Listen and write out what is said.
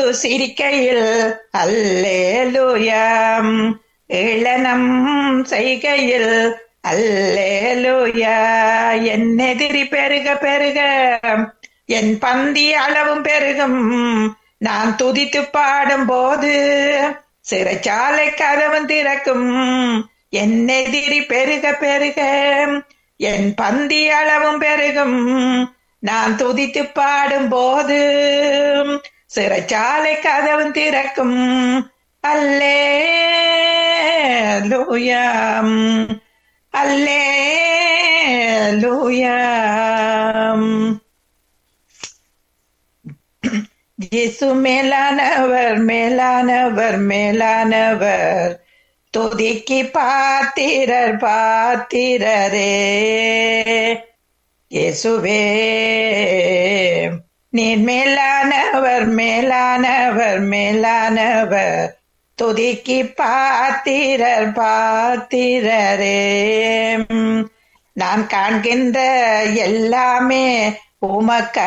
சிரிக்கையில் அல்லேலுயாம் ஏளனம் செய்கையில் அல்லேலுயா என் எதிரி பெருக பெருக என் பந்தி அளவும் பெருகும் நான் துதித்து பாடும் போது சிறைச்சாலை கதவும் திறக்கும் என் எதிரி பெருக பெருக என் பந்தி அளவும் பெருகும் நான் துதித்து பாடும் போது சிறைச்சாலை கதவும் திறக்கும் அல்லே லூயாம் அல்லே லூயாம் இயேசு மேலானவர் மேலானவர் மேலானவர் துதிக்கு பாத்திரர் பாத்திரரே இயேசுவே நீர் மேலானவர் மேலானவர் மேலானவர் துதிக்கு பாத்திரர் பாத்திரரே நான் காண்கின்ற எல்லாமே உமக்க